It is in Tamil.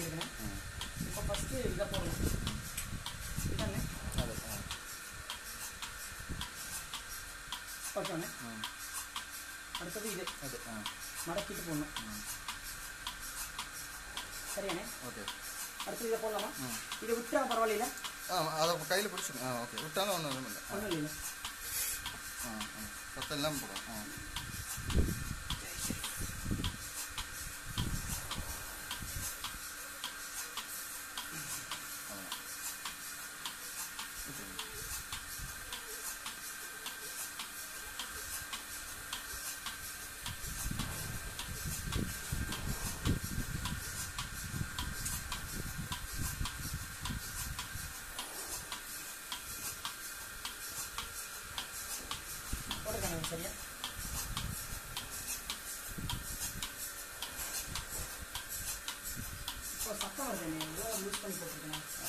காட்டியிருக்கேன் ம் இப்போ ஃபஸ்ட்டு இதை போடணும் இதானே அது ஆ ஓகேண்ணே ம் அடுத்தது இது அது ஆ மடக்கிட்டு போடணும் ம் சரியாண்ணே ஓகே அடுத்தது இதை போடலாமா ம் இதை விட்டா பரவாயில்ல ஆ அதை கையில் பிடிச்சிங்க ஆ ஓகே விட்டாலும் ஒன்றும் இல்லை ஆ ஒன்றும் இல்லை ஆ ஆ சத்தம் இல்லாமல் போடும் ஆ அவ்வளோதான். விட்டுருங்க. போட்டிருக்காங்க சரியா இப்போ சத்தம் வருது எவ்வளோ யூஸ் பண்ணி போட்டிருக்கேன்